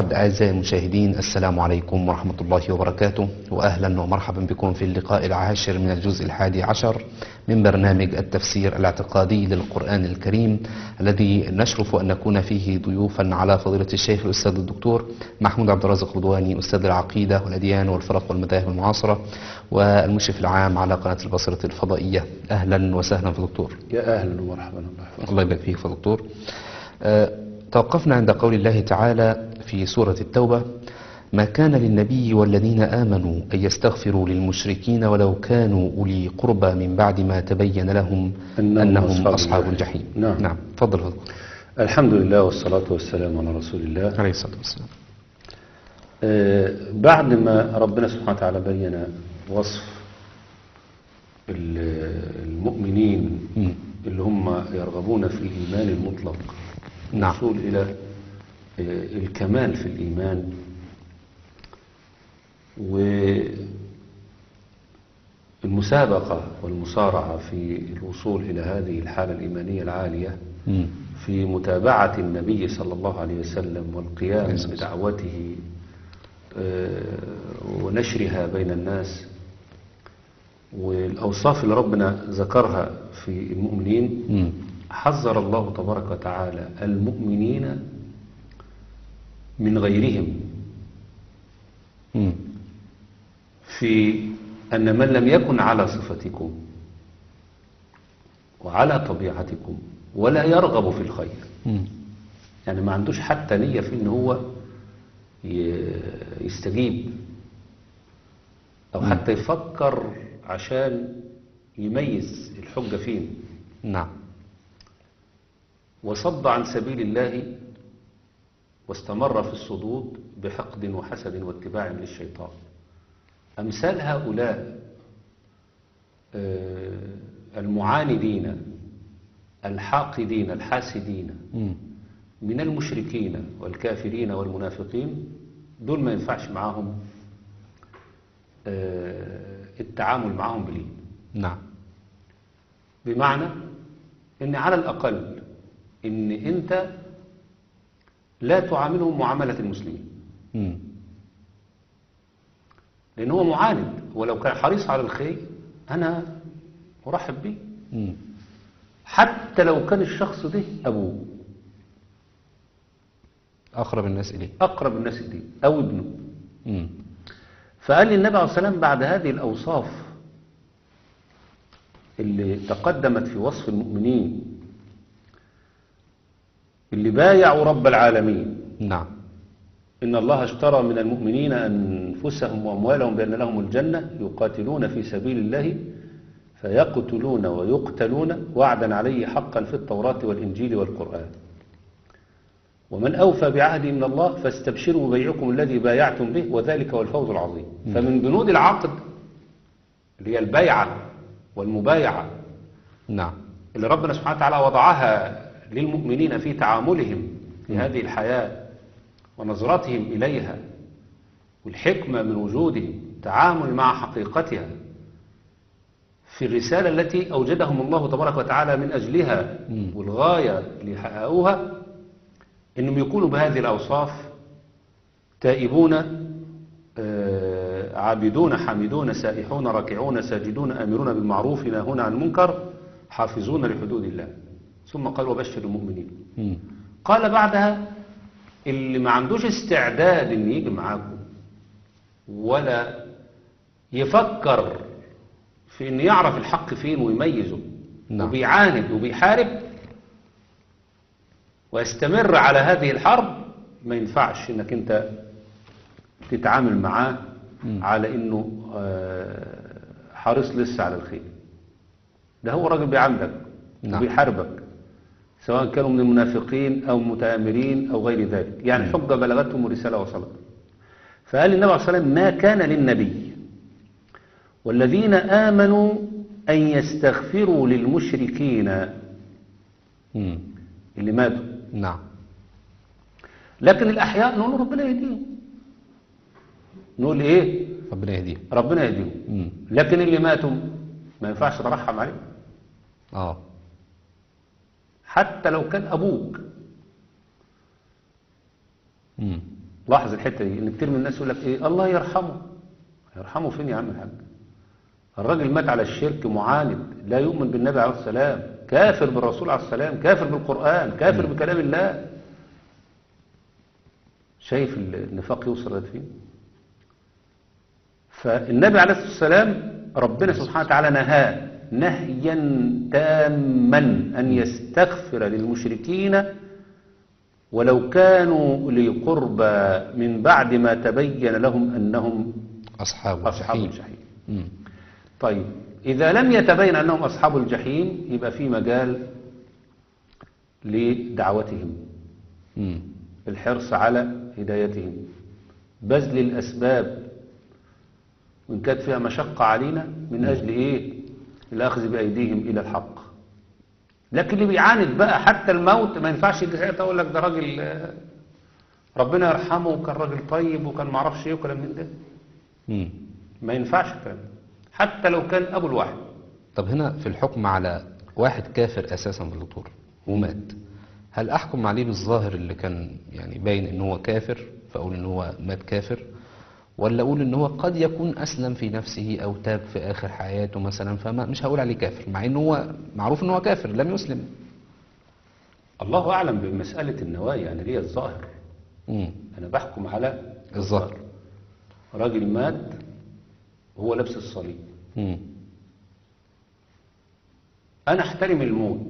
وبعد أعزائي المشاهدين السلام عليكم ورحمة الله وبركاته وأهلا ومرحبا بكم في اللقاء العاشر من الجزء الحادي عشر من برنامج التفسير الاعتقادي للقرآن الكريم الذي نشرف أن نكون فيه ضيوفا على فضيلة الشيخ الأستاذ الدكتور محمود عبد الرازق رضواني أستاذ العقيدة والأديان والفرق والمذاهب المعاصرة والمشرف العام على قناة البصرة الفضائية أهلا وسهلا في دكتور يا أهلا ومرحبا الله يحفظك الله يبارك فيك يا دكتور آه، توقفنا عند قول الله تعالى في سورة التوبة ما كان للنبي والذين آمنوا أن يستغفروا للمشركين ولو كانوا أولي قربى من بعد ما تبين لهم أنهم أنهم أصحاب أصحاب الجحيم. الجحيم نعم. نعم تفضل فضل الحمد لله والصلاة والسلام على رسول الله عليه الصلاة والسلام آه، بعد ما ربنا سبحانه وتعالى بين وصف ال- المؤمنين مم. اللي هم يرغبون في الإيمان المطلق نعم. الوصول إلى آه، الكمال في الإيمان والمسابقة والمصارعة في الوصول إلى هذه الحالة الإيمانية العالية مم. في متابعة النبي صلى الله عليه وسلم والقيام عليه الصلاة بدعوته آه، ونشرها بين الناس والأوصاف اللي ربنا ذكرها في المؤمنين مم. حذر الله تبارك وتعالى المؤمنين من غيرهم مم. في أن من لم يكن على صفتكم وعلى طبيعتكم ولا يرغب في الخير مم. يعني ما عندوش حتى نية في ان هو ي- يستجيب او حتى يفكر عشان يميز الحجة فين نعم وصد عن سبيل الله واستمر في الصدود بحقد وحسد واتباع للشيطان أمثال هؤلاء آه، المعاندين الحاقدين الحاسدين مم. من المشركين والكافرين والمنافقين دول ما ينفعش معاهم آه، التعامل معاهم بلين نعم بمعنى ان على الاقل ان انت لا تعاملهم معاملة المسلمين مم. لان هو معاند ولو كان حريص على الخير انا ارحب به مم. حتى لو كان الشخص ده ابوه أقرب الناس إليه اقرب الناس اليه او ابنه مم. فقال لي النبي عليه الصلاة والسلام بعد هذه الأوصاف اللي تقدمت في وصف المؤمنين اللي بايعوا رب العالمين نعم إن الله اشترى من المؤمنين أنفسهم وأموالهم بأن لهم الجنة يقاتلون في سبيل الله فيقتلون ويقتلون وعدا عليه حقا في التوراة والإنجيل والقرآن ومن أوفى بعهده من الله فاستبشروا ببيعكم الذي بايعتم به وذلك هو الفوز العظيم فمن بنود العقد اللي هي البيعة والمبايعة نعم اللي ربنا سبحانه وتعالى وضعها للمؤمنين في تعاملهم في هذه الحياة ونظرتهم إليها والحكمة من وجودهم التعامل مع حقيقتها في الرسالة التي أوجدهم الله تبارك وتعالى من أجلها والغاية اللي حققوها إنهم يكونوا بهذه الأوصاف تائبون آه، عابدون حامدون سائحون راكعون ساجدون آمرون بالمعروف ناهون عن المنكر حافظون لحدود الله ثم قال وبشر المؤمنين مم. قال بعدها اللي ما عندوش استعداد ان يجي معاكم ولا يفكر في ان يعرف الحق فين ويميزه نعم. وبيعاند وبيحارب ويستمر على هذه الحرب ما ينفعش انك انت تتعامل معاه على انه آه، حريص لسه على الخير ده هو راجل بيعاملك نعم. وبيحاربك سواء كانوا من المنافقين او متآمرين او غير ذلك يعني حجة بلغتهم ورسالة وصلت فقال النبي عليه الصلاة والسلام ما كان للنبي والذين آمنوا أن يستغفروا للمشركين مم. اللي ماتوا نعم لكن الأحياء نقول ربنا يهديهم نقول إيه ربنا يهديه ربنا يهديهم مم. لكن اللي ماتوا ما ينفعش ترحم عليهم اه حتى لو كان أبوك مم. لاحظ الحتة دي ان كتير من الناس يقول لك ايه الله يرحمه يرحمه فين يا عم الحاج الراجل مات على الشرك معاند لا يؤمن بالنبي عليه السلام كافر بالرسول عليه السلام كافر بالقرآن كافر بكلام الله شايف النفاق يوصل لغاية فين فالنبي عليه الصلاة والسلام ربنا سبحانه وتعالى نهاه نهيا تاما أن يستغفر للمشركين ولو كانوا لقربى من بعد ما تبين لهم أنهم أصحاب أصحاب الجحيم الجحيم مم. طيب إذا لم يتبين أنهم أصحاب الجحيم يبقى في مجال لدعوتهم مم. الحرص على هدايتهم بذل الأسباب وإن كانت فيها مشقة علينا من أجل إيه الأخذ بأيديهم إلى الحق لكن اللي بيعاند بقى حتى الموت ما ينفعش يجي ساعتها أقول لك ده راجل آه، ربنا يرحمه وكان راجل طيب وكان معرفش إيه وكلام من ده مم. ما ينفعش الكلام ده. حتى لو كان أبو الواحد طب هنا في الحكم على واحد كافر أساسا بالدكتور ومات هل أحكم عليه بالظاهر اللي كان يعني باين إن هو كافر فأقول إن هو مات كافر ولا أقول إن هو قد يكون أسلم في نفسه أو تاب في آخر حياته مثلا فما مش هقول عليه كافر مع إن هو معروف إن هو كافر لم يسلم الله أعلم بمسألة النوايا يعني هي الظاهر مم. أنا بحكم على الظاهر راجل مات وهو لابس الصليب مم. أنا أحترم الموت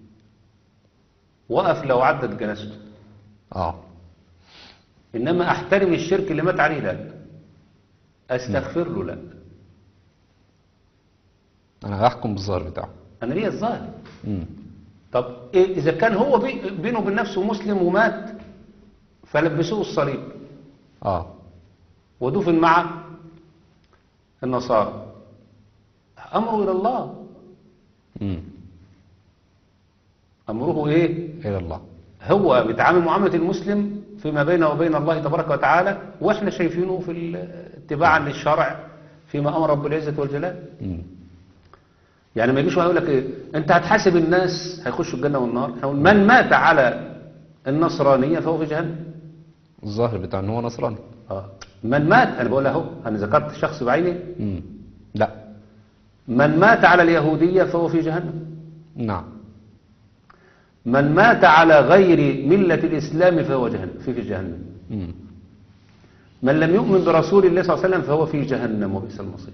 وقف لو عدت جنازته آه إنما أحترم الشرك اللي مات عليه لا أستغفر له لا أنا هحكم بالظاهر بتاعه أنا ليا الظاهر مم. طب إيه إذا كان هو بي- بينه وبين نفسه مسلم ومات فلبسوه الصليب آه ودفن مع النصارى أمره إلى الله مم. أمره إيه إلى الله هو بيتعامل معاملة المسلم فيما بينه وبين الله تبارك وتعالى واحنا شايفينه في ال- اتباعا للشرع فيما امر رب العزة والجلال مم. يعني ما يجيش واحد يقول لك ايه انت هتحاسب الناس هيخشوا الجنة والنار إحنا نقول من مات على النصرانية فهو في جهنم الظاهر بتاع إن هو نصراني آه. من مات انا بقول اهو انا ذكرت شخص بعينه مم. لا من مات على اليهودية فهو في جهنم نعم من مات على غير ملة الإسلام فهو جهنم في في جهنم مم. من لم يؤمن برسول الله صلى الله عليه وسلم فهو في جهنم وبئس المصير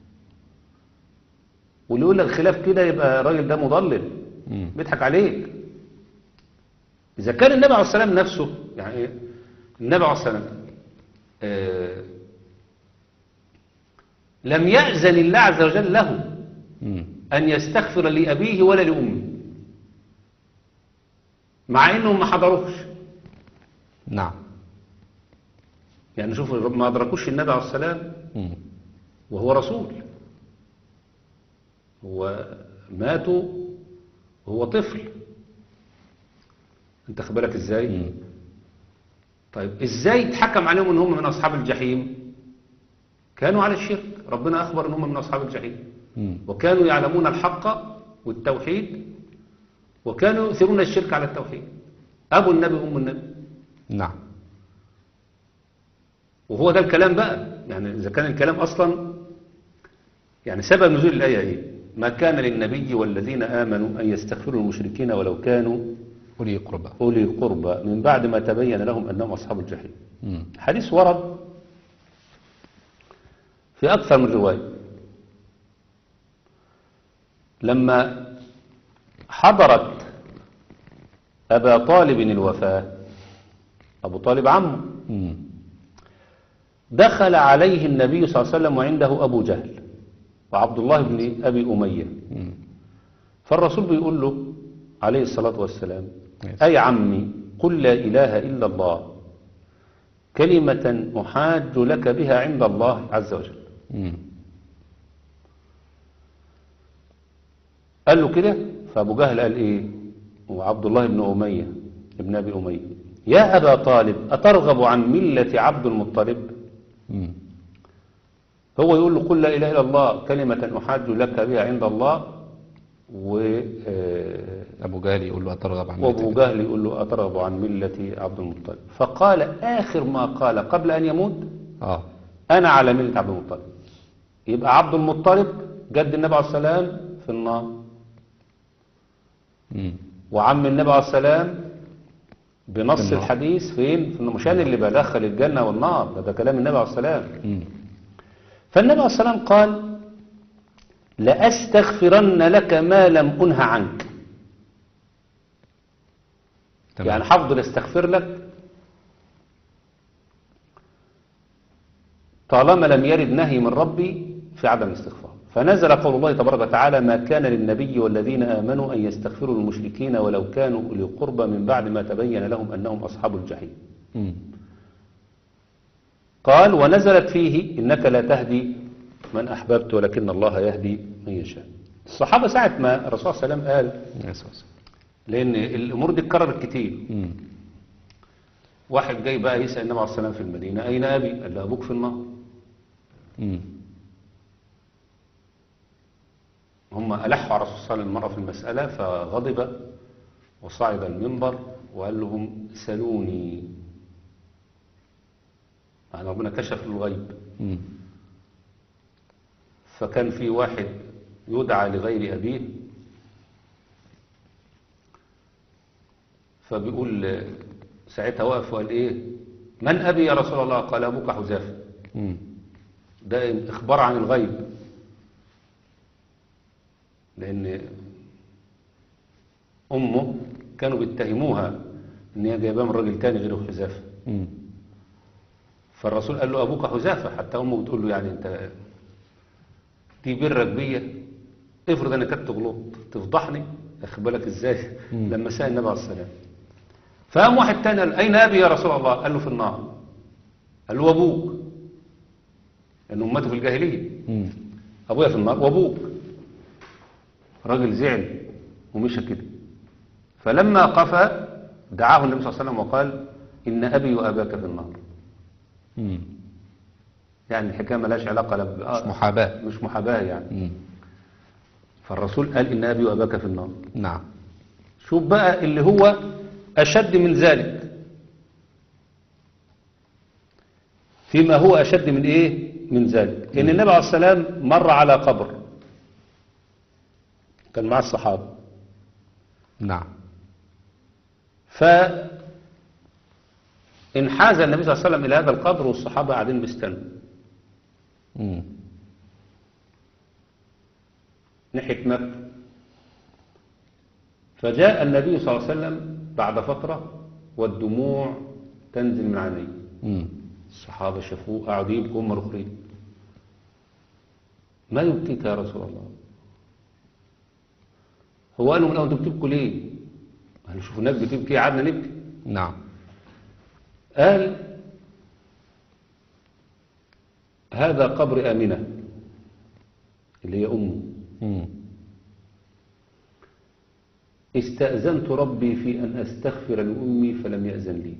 واللي يقول لك خلاف كده يبقى الراجل ده مضلل مم. بيضحك عليك إذا كان النبي عليه السلام نفسه يعني إيه؟ النبي عليه السلام آه لم يأذن الله عز وجل له مم. أن يستغفر لأبيه ولا لأمه مع إنهم ما حضروش نعم يعني شوفوا ما أدركوش النبي عليه السلام مم. وهو رسول هو ماتوا وهو طفل انت خد بالك ازاي مم. طيب ازاي اتحكم عليهم ان هم من اصحاب الجحيم كانوا على الشرك ربنا اخبر ان هم من اصحاب الجحيم مم. وكانوا يعلمون الحق والتوحيد وكانوا يؤثرون الشرك على التوحيد ابو النبي ام النبي نعم وهو ده الكلام بقى يعني إذا كان الكلام أصلا يعني سبب نزول الآية إيه ما كان للنبي والذين آمنوا أن يستغفروا المشركين ولو كانوا أولي قربى أولي قربى من بعد ما تبين لهم أنهم أصحاب الجحيم مم. حديث ورد في أكثر من رواية لما حضرت أبا طالب الوفاة أبو طالب عمه مم. دخل عليه النبي صلى الله عليه وسلم وعنده أبو جهل وعبد الله بن أبي أمية مم. فالرسول بيقول له عليه الصلاة والسلام Yes. أي عمي قل لا إله إلا الله كلمة أحاج لك بها عند الله عز وجل مم. قال له كده فأبو جهل قال إيه وعبد الله بن أمية ابن أبي أمية يا أبا طالب أترغب عن ملة عبد المطلب مم. هو يقول له قل لا إله إلا الله كلمة أحاج لك بها عند الله و آه، أبو جهل يقول له أترغب عن وابو ملة جهل يقول له أترغب عن ملة عبد المطلب فقال آخر ما قال قبل أن يموت آه أنا على ملة عبد المطلب يبقى عبد المطلب جد النبي عليه السلام في النار مم. وعم النبي عليه السلام بنص في النار. الحديث فين في مش أنا اللي بدخل الجنة والنار ده, ده كلام النبي عليه السلام مم. فالنبي عليه السلام قال لأستغفرن لك ما لم أنه عنك تمام يعني هفضل استغفر لك طالما لم يرد نهي من ربي في عدم الاستغفار فنزل قول الله تبارك وتعالى ما كان للنبي والذين آمنوا أن يستغفروا للمشركين ولو كانوا أولي قربى من بعد ما تبين لهم أنهم أصحاب الجحيم مم. قال ونزلت فيه إنك لا تهدي من أحببت ولكن الله يهدي من يشاء الصحابة ساعة ما الرسول صلى الله عليه وسلم قال يا سلام. لأن الأمور دي اتكررت كتير مم. واحد جاي بقى يسأل النبي عليه الصلاة والسلام في المدينة أين أبي؟ قال له أبوك في النار مم. هم ألحوا على الرسول صلى الله عليه وسلم مرة في المسألة فغضب وصعد المنبر وقال لهم سلوني يعني ربنا كشف له الغيب مم. فكان في واحد يدعى لغير أبيه فبيقول ساعتها وقف وقال إيه من أبي يا رسول الله قال أبوك حذافة مم. ده إخبار عن الغيب لأن أمه كانوا بيتهموها إن هي جايباه من راجل تاني غير حذافة مم. فالرسول قال له أبوك حذافة حتى أمه بتقول له يعني أنت دي برك بيا افرض أنا كنت غلطت تفضحني أخد بالك إزاي مم. لما سأل النبي عليه السلام فقام واحد تاني قال أين أبي يا رسول الله قال له في النار قال له أبوك لأنه ماتوا في الجاهلية مم. أبويا في النار وأبوك راجل زعل ومشى كده فلما قفى دعاه النبي صلى الله عليه وسلم وقال إن أبي وأباك في النار مم. يعني الحكاية ملاش علاقة لا ب- مش محاباة مش محاباة يعني مم. فالرسول قال إن أبي وأباك في النار نعم شوف بقى اللي هو أشد من ذلك فيما هو أشد من إيه من ذلك إن النبي عليه السلام مر على قبر كان مع الصحابة نعم فانحاز النبي صلى الله عليه وسلم إلى هذا القبر والصحابة قاعدين بيستنوا مم. ناحية مكة فجاء النبي صلى الله عليه وسلم بعد فترة والدموع تنزل من عينيه مم. الصحابة شافوه قعدوا يبكوا هم الأخرين ما يبكيك يا رسول الله هو قال لهم الأول انتوا بتبكوا ليه؟ قالوا شوفوا الناس بتبكي قعدنا نبكي نعم قال هذا قبر آمنة اللي هي أمه مم. استأذنت ربي في أن أستغفر لأمي فلم يأذن لي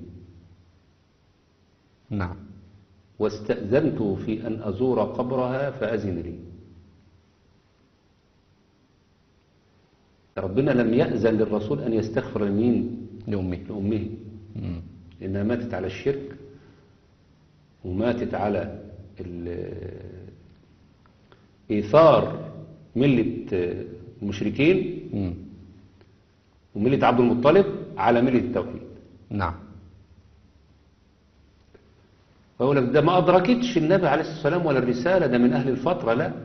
نعم واستأذنت في أن أزور قبرها فأذن لي ربنا لم يأذن للرسول أن يستغفر لمين لأمي لأمه مم. لأنها ماتت على الشرك وماتت على ال- إيثار ملة المشركين مم. وملة عبد المطلب على ملة التوحيد نعم فأقول لك ده ما أدركتش النبي عليه الصلاة والسلام ولا الرسالة ده من أهل الفترة لا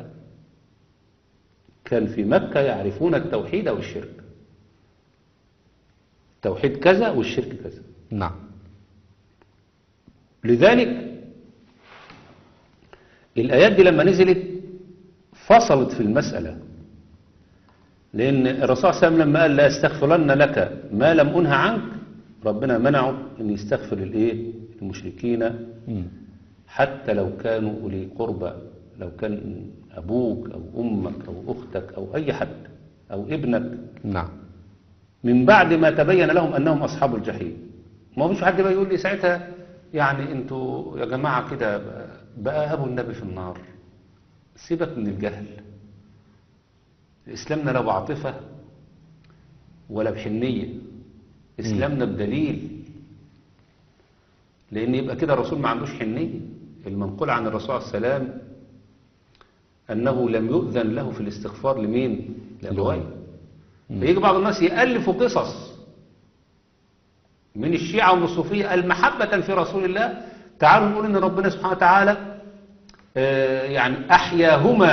كان في مكة يعرفون التوحيد والشرك التوحيد كذا والشرك كذا نعم لذلك الآيات دي لما نزلت فصلت في المسألة لأن الرسول صلى الله عليه وسلم لما قال لا استغفرن لك ما لم أنه عنك ربنا منعه أن يستغفر الإيه المشركين مم. حتى لو كانوا أولي قربى لو كان أبوك أو أمك أو أختك أو أي حد أو ابنك نعم من بعد ما تبين لهم أنهم أصحاب الجحيم ما فيش حد بقى يقول لي ساعتها يعني انتوا يا جماعة كده بقى أبو النبي في النار سيبك من الجهل إسلامنا له عاطفة ولا بحنية إسلامنا بدليل لأن يبقى كده الرسول ما عندوش حنية المنقول عن الرسول عليه السلام أنه لم يؤذن له في الاستغفار لمين؟ لأبويه فيجي بعض الناس يألفوا قصص من الشيعة ومن الصوفية قال محبة في رسول الله تعالوا نقول إن ربنا سبحانه وتعالى آه، يعني أحياهما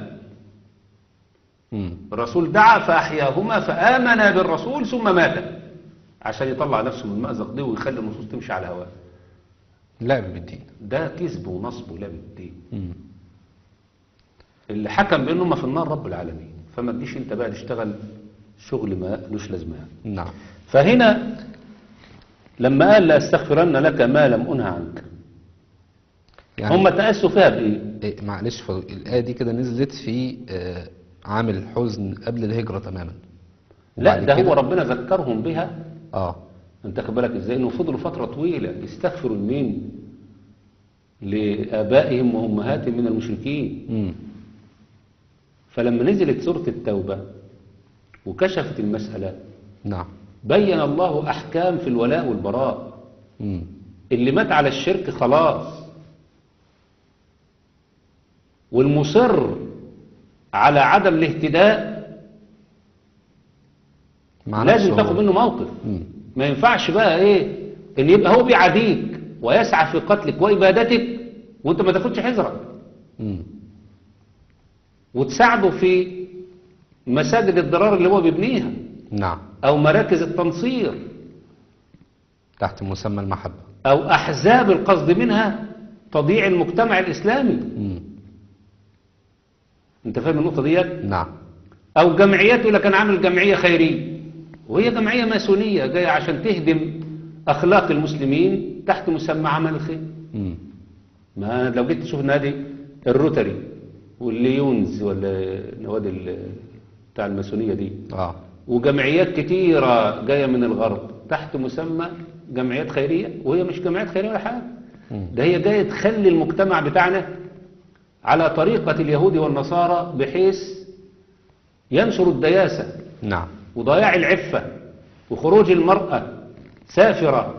مم. الرسول دعا فأحياهما فآمن بالرسول ثم مات عشان يطلع نفسه من المأزق دي ويخلي النصوص تمشي على هواه لعب بالدين ده كذب ونصب ولعب بالدين مم. اللي حكم بأنه ما في النار رب العالمين فما تجيش انت بقى تشتغل شغل ما لوش لازمه نعم فهنا لما قال لأستغفرن لك ما لم أنه عنك يعني هم تأسوا فيها بإيه إيه، معلش فضل- الآية دي كده نزلت في آه، عام الحزن قبل الهجرة تماما لا وبعد ده كده- هو ربنا ذكرهم بها اه انت خد بالك ازاي انه فضلوا فترة طويلة يستغفروا لمين لآبائهم وأمهاتهم من المشركين مم. فلما نزلت سورة التوبة وكشفت المسألة نعم بين الله أحكام في الولاء والبراء مم. اللي مات على الشرك خلاص والمصر على عدم الاهتداء مع لازم نفسه تاخد هو. منه موقف مم. ما ينفعش بقى ايه ان يبقى هو بيعاديك ويسعى في قتلك وابادتك وانت ما تاخدش حذرك مم. وتساعده في مساجد الضرار اللي هو بيبنيها نعم او مراكز التنصير تحت مسمى المحبة او احزاب القصد منها تضييع المجتمع الاسلامي مم. انت فاهم النقطه ديت نعم او جمعيات يقول لك انا عامل جمعيه خيريه وهي جمعيه ماسونيه جايه عشان تهدم اخلاق المسلمين تحت مسمى عمل الخير مم. ما لو جيت تشوف نادي الروتري والليونز ولا نوادي ال- بتاع الماسونيه دي اه وجمعيات كتيره جايه من الغرب تحت مسمى جمعيات خيريه وهي مش جمعيات خيريه ولا حاجه مم. ده هي جايه تخلي المجتمع بتاعنا على طريقه اليهود والنصارى بحيث ينشر الدياسه نعم وضياع العفة وخروج المرأة سافرة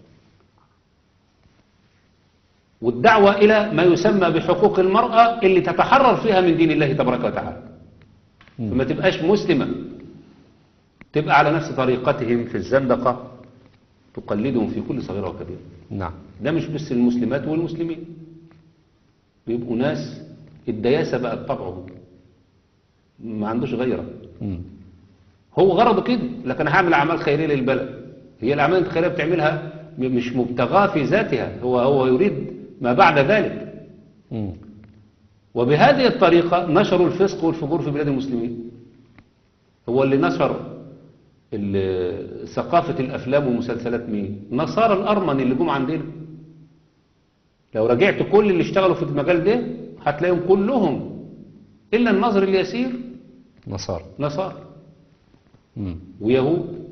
والدعوة إلى ما يسمى بحقوق المرأة اللي تتحرر فيها من دين الله تبارك وتعالى فما تبقاش مسلمة تبقى على نفس طريقتهم في الزندقة تقلدهم في كل صغيرة وكبيرة نعم ده مش بس المسلمات والمسلمين بيبقوا ناس الدياسة بقت طبعهم ما عندوش غيره مم. هو غرضه كده لكن هعمل اعمال خيريه للبلد هي الاعمال الخيريه بتعملها م- مش مبتغاه في ذاتها هو هو يريد ما بعد ذلك مم. وبهذه الطريقه نشروا الفسق والفجور في بلاد المسلمين هو اللي نشر ال- ثقافه الافلام والمسلسلات مين نصارى الارمن اللي جم عندنا لو رجعت كل اللي اشتغلوا في المجال ده هتلاقيهم كلهم الا النظر اليسير نصارى نصارى مم. ويهود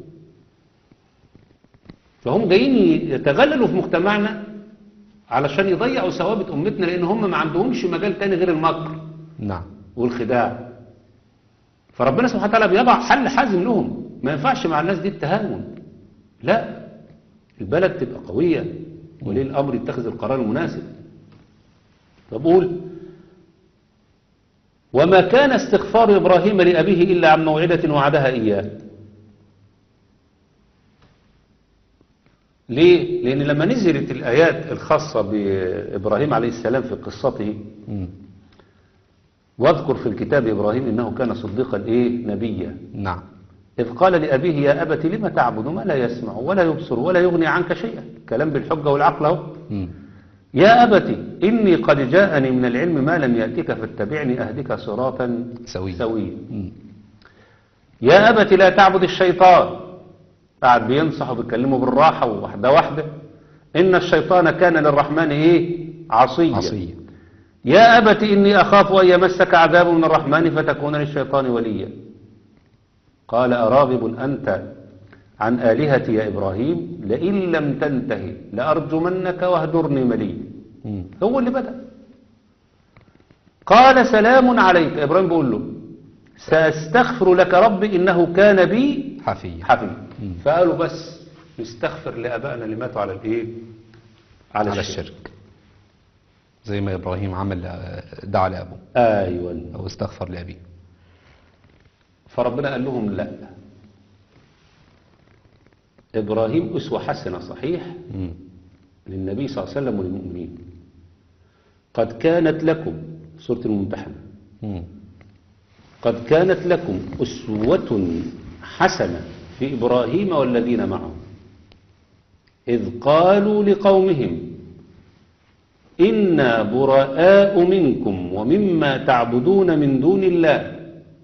فهم جايين يتغللوا في مجتمعنا علشان يضيعوا ثوابت أمتنا لأن هم ما عندهمش مجال تاني غير المكر نعم والخداع فربنا سبحانه وتعالى بيضع حل حازم لهم ما ينفعش مع الناس دي التهاون لا البلد تبقى قوية وليه الأمر يتخذ القرار المناسب فبقول وما كان استغفار إبراهيم لأبيه إلا عن موعدة وعدها إياه ليه؟ لأن لما نزلت الآيات الخاصة بإبراهيم عليه السلام في قصته مم. واذكر في الكتاب إبراهيم إنه كان صديقا إيه نبيا نعم إذ قال لأبيه يا أبت لم تعبد ما لا يسمع ولا يبصر ولا يغني عنك شيئا كلام بالحجة والعقل اهو مم. يا أبت إني قد جاءني من العلم ما لم يأتك فاتبعني أهدك صراطا سويا. سويا مم. يا أبت لا تعبد الشيطان قاعد بينصح وبيكلمه بالراحة وواحدة واحدة إن الشيطان كان للرحمن إيه عصيا عصية يا أبت إني أخاف أن يمسك عذاب من الرحمن فتكون للشيطان وليا قال أراغب أنت عن آلهتي يا إبراهيم لئن لم تنتهي لأرجمنك واهجرني مليا مم. هو اللي بدأ قال سلام عليك إبراهيم بيقول له سأستغفر لك ربي إنه كان بي حافية حفية فقالوا بس نستغفر لآبائنا اللي ماتوا على الإيه على, على الشرك الشرك زي ما إبراهيم عمل ل- دعا لأبوه أيوة أو استغفر لأبيه فربنا قال لهم لا إبراهيم أسوة حسنة صحيح مم. للنبي صلى الله عليه وسلم وللمؤمنين قد كانت لكم سورة الممتحنة مم. قد كانت لكم أسوة حسنة في إبراهيم والذين معه إذ قالوا لقومهم إنا براء منكم ومما تعبدون من دون الله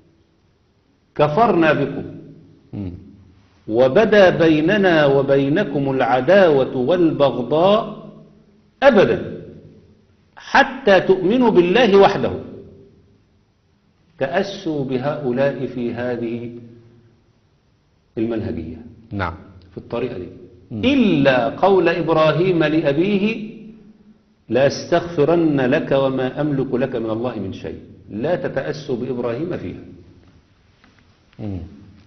كفرنا بكم مم. وبدا بيننا وبينكم العداوة والبغضاء أبدا حتى تؤمنوا بالله وحده تأسوا بهؤلاء في هذه المنهجية نعم في الطريقة دي إلا قول إبراهيم لأبيه لأستغفرن لك وما أملك لك من الله من شيء لا تتأسوا بإبراهيم فيها مم.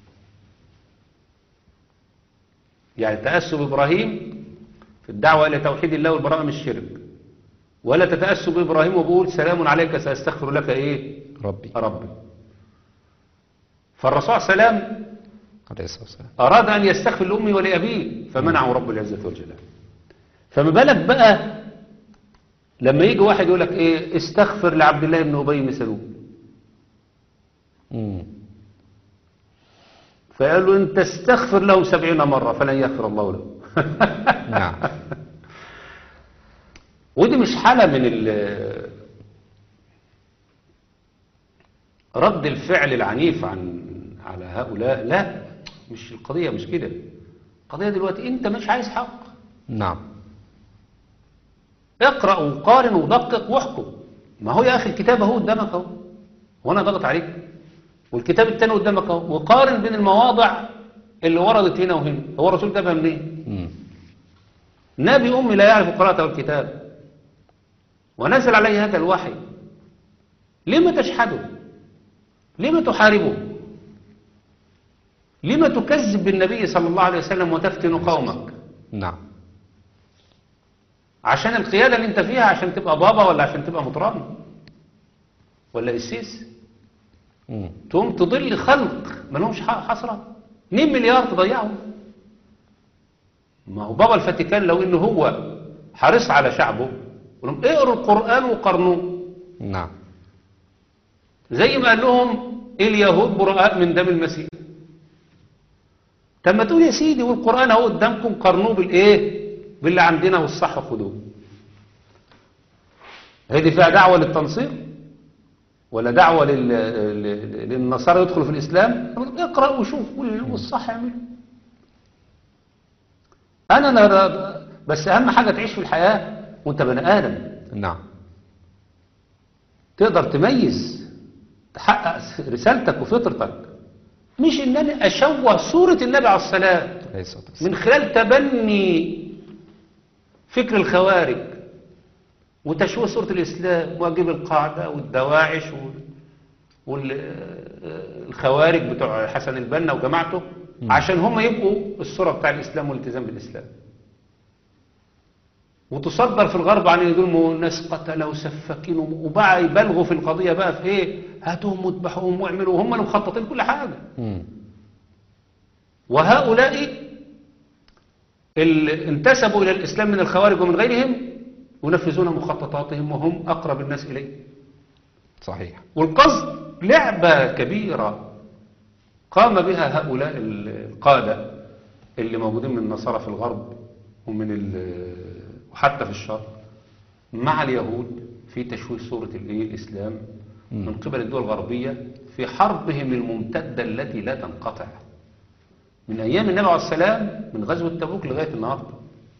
يعني تأسوا بإبراهيم في الدعوة إلى توحيد الله والبراءة من الشرك ولا تتأسوا بإبراهيم وبقول سلام عليك سأستغفر لك إيه ربي ربي فالرسول صلى الله عليه وسلم عليه الصلاة والسلام أراد أن يستغفر لأمه ولأبيه فمنعه رب العزة والجلال فما بالك بقى لما يجي واحد يقول لك إيه استغفر لعبد الله بن أبي بن سلول مم. فقال له أنت استغفر له سبعين مرة فلن يغفر الله له نعم ودي مش حالة من ال- رد الفعل العنيف عن على هؤلاء لا مش القضية مش كده القضية دلوقتي انت مش عايز حق نعم اقرأ وقارن ودقق واحكم ما هو يا أخي الكتاب اهو قدامك اهو وانا ضغط عليك والكتاب التاني قدامك اهو وقارن بين المواضع اللي وردت هنا وهنا هو الرسول جابها منين مم. نبي أمي لا يعرف القراءة والكتاب ونزل عليه هذا الوحي لما تجحده لما تحاربه لما تكذب بالنبي صلى الله عليه وسلم وتفتن قومك نعم عشان القيادة اللي انت فيها عشان تبقى بابا ولا عشان تبقى مطران ولا قسيس مم. تقوم تضل خلق ما لهمش ح- حسرة 2 مليار تضيعهم ما هو بابا الفاتيكان لو انه هو حريص على شعبه يقول لهم اقروا القرآن وقارنوه نعم زي ما قال لهم اليهود براء من دم المسيح طب ما تقول يا سيدي والقرآن اهو قدامكم قارنوه بالايه باللي عندنا والصح خدوه هذه فيها دعوة للتنصير ولا دعوة لل... لل- للنصارى يدخلوا في الإسلام اقرأ وشوف وال- والصح اعمله أنا لا بس أهم حاجة تعيش في الحياة وأنت بني آدم نعم تقدر تميز تحقق رسالتك وفطرتك مش ان انا اشوه صورة النبي عليه السلام عليه الصلاة والسلام من خلال تبني فكر الخوارج وتشويه صورة الإسلام واجب القاعدة والدواعش والخوارج بتوع حسن البنا وجماعته عشان هم يبقوا الصورة بتاع الإسلام والالتزام بالإسلام وتصدر في الغرب عن ان دول ناس قتلوا وسفاكين وبقى يبالغوا في القضية بقى في ايه هاتوهم واذبحوهم واعملوا وهم اللي مخططين كل حاجة مم. وهؤلاء اللي انتسبوا إلى الإسلام من الخوارج ومن غيرهم ينفذون مخططاتهم وهم أقرب الناس إليه صحيح والقصد لعبة كبيرة قام بها هؤلاء القادة اللي موجودين من النصارى في الغرب ومن ال- وحتى في الشرق مع اليهود في تشويه صورة الإيه؟ الإسلام من قبل الدول الغربية في حربهم الممتدة التي لا تنقطع من أيام النبي عليه السلام من غزوة تبوك لغاية النهاردة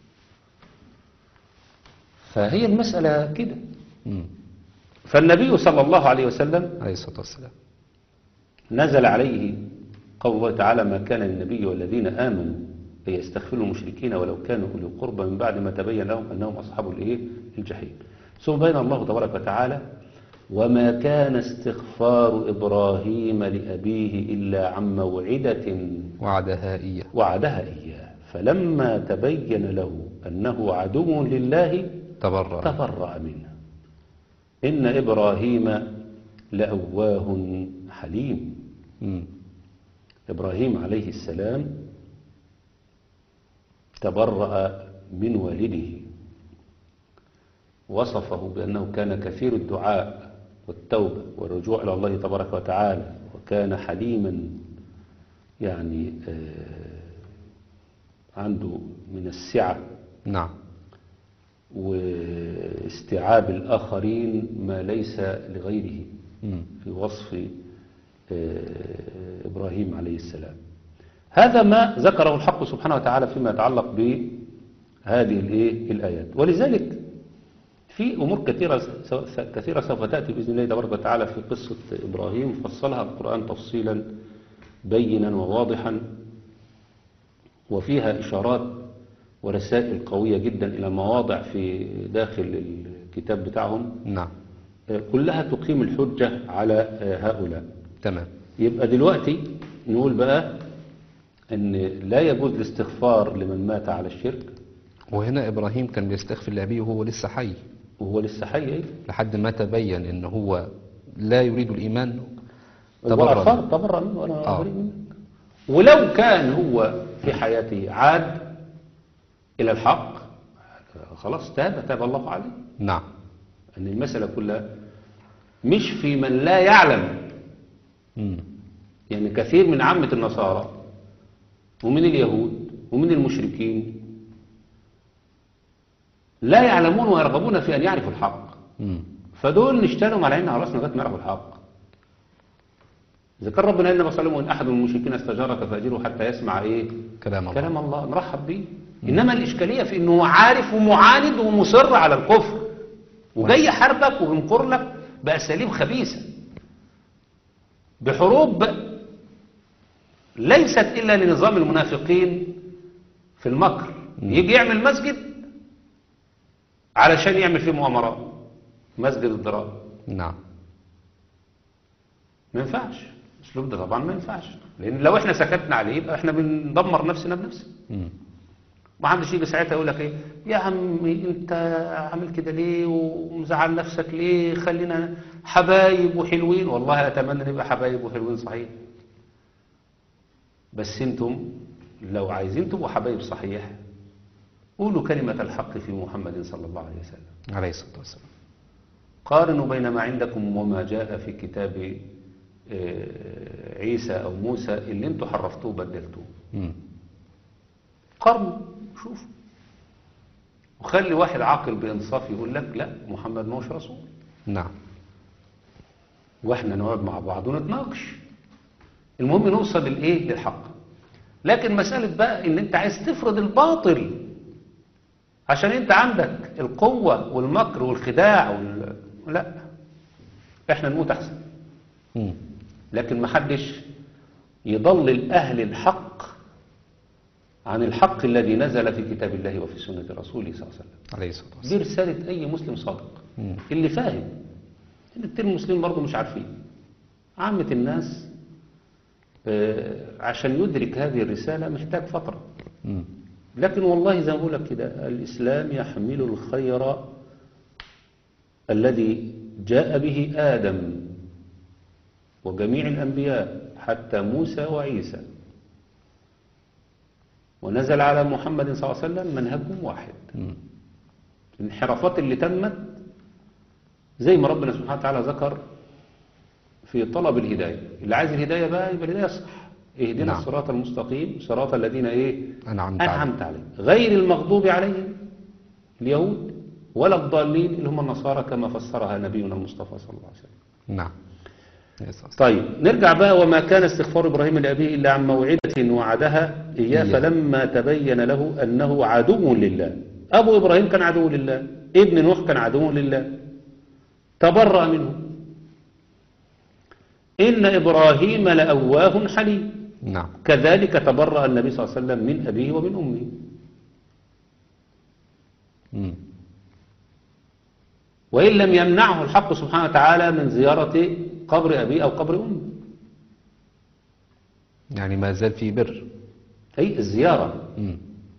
فهي المسألة كده مم. فالنبي صلى الله عليه وسلم عليه الصلاة والسلام نزل عليه قول الله تعالى ما كان للنبي والذين آمنوا أن يستغفروا المشركين ولو كانوا أولي قربى من بعد ما تبين لهم أنهم أصحاب الإيه الجحيم ثم بين الله تبارك وتعالى وما كان استغفار إبراهيم لأبيه إلا عن موعدة وعدها إياه وعدها إياه فلما تبين له أنه عدو لله تبرأ تبرأ منه إن إبراهيم لأواه حليم مم. إبراهيم عليه السلام تبرأ من والده وصفه بأنه كان كثير الدعاء والتوبة والرجوع إلى الله تبارك وتعالى وكان حليما يعني آه، عنده من السعة نعم واستيعاب الآخرين ما ليس لغيره مم. في وصف آه، إبراهيم عليه السلام هذا ما ذكره الحق سبحانه وتعالى فيما يتعلق بهذه الإيه؟ الآيات ولذلك في أمور كثيرة سو- كثيرة سوف تأتي بإذن الله تبارك وتعالى في قصة إبراهيم فصلها القرآن تفصيلا بينا وواضحا وفيها إشارات ورسائل قوية جدا إلى مواضع في داخل الكتاب بتاعهم نعم آه، كلها تقيم الحجة على آه، هؤلاء تمام يبقى دلوقتي نقول بقى ان لا يجوز الاستغفار لمن مات على الشرك وهنا إبراهيم كان بيستغفر لأبيه وهو لسه حي وهو لسه حي أيضا. لحد ما تبين إن هو لا يريد الإيمان تبرأ تبرأ تبرأ منه وانا آه. بريء منك ولو كان هو في حياته عاد الى الحق خلاص تاب تاب الله عليه نعم ان المسألة كلها مش في من لا يعلم مم. يعني كثير من عامة النصارى ومن اليهود ومن المشركين لا يعلمون ويرغبون في أن يعرفوا الحق مم. فدول نشتغلهم على عيننا على راسنا لغايه ما يعرفوا الحق إذا كان ربنا إنما صلى وإن أحد من المشركين استجارك فأجره حتى يسمع إيه كلام الله كلام الله نرحب به إنما الإشكالية في إنه عارف ومعاند ومصر على الكفر وجاي يحاربك وينقر لك بأساليب خبيثة بحروب ليست إلا لنظام المنافقين في المكر يجي يعمل مسجد علشان يعمل فيه مؤامرات مسجد الضرار نعم ما ينفعش الاسلوب ده طبعا ما ينفعش لان لو احنا سكتنا عليه يبقى احنا بندمر نفسنا بنفسنا مم. ما حدش يجي ساعتها يقول لك ايه يا عمي انت عامل كده ليه ومزعل نفسك ليه خلينا حبايب وحلوين والله اتمنى نبقى حبايب وحلوين صحيح بس انتم لو عايزين تبقوا حبايب صحيح قولوا كلمة الحق في محمد صلى الله عليه وسلم عليه الصلاة والسلام قارنوا بين ما عندكم وما جاء في كتاب آه، عيسى أو موسى اللي انتوا حرفتوه وبدلتوه مم. قارنوا شوفوا وخلي واحد عاقل بإنصاف يقول لك لا محمد مش رسول نعم واحنا نقعد مع بعض ونتناقش المهم نوصل للايه للحق لكن مسألة بقى ان انت عايز تفرض الباطل عشان انت عندك القوة والمكر والخداع وال... لا احنا نموت احسن مم. لكن ما حدش يضلل اهل الحق عن الحق الذي نزل في كتاب الله وفي سنة رسوله صلى الله عليه وسلم عليه الصلاة والسلام دي رسالة أي مسلم صادق مم. اللي فاهم إن كتير من المسلمين برضه مش عارفين عامة الناس آه، عشان يدرك هذه الرسالة محتاج فترة مم. لكن والله زي ما بقول لك كده الإسلام يحمل الخير الذي جاء به آدم وجميع الأنبياء حتى موسى وعيسى ونزل على محمد صلى الله عليه وسلم منهجهم واحد مم. الانحرافات اللي تمت زي ما ربنا سبحانه وتعالى ذكر في طلب الهداية اللي عايز الهداية بقى يبقى الهداية صح اهدنا نعم. الصراط المستقيم صراط الذين ايه أنعمت عليه أنعمت عليهم غير المغضوب عليهم اليهود ولا الضالين اللي هم النصارى كما فسرها نبينا المصطفى صلى الله عليه وسلم نعم عليه الصلاة والسلام. طيب نرجع بقى وما كان استغفار إبراهيم لأبيه إلا عن موعدة وعدها إياه إياه. فلما تبين له أنه عدو لله أبو إبراهيم كان عدو لله ابن نوح كان عدو لله تبرأ منه إن إبراهيم لأواه حليم نعم كذلك تبرأ النبي صلى الله عليه وسلم من أبيه ومن أمه مم. وإن لم يمنعه الحق سبحانه وتعالى من زيارة قبر أبيه أو قبر أمه يعني ما زال في بر أي الزيارة مم.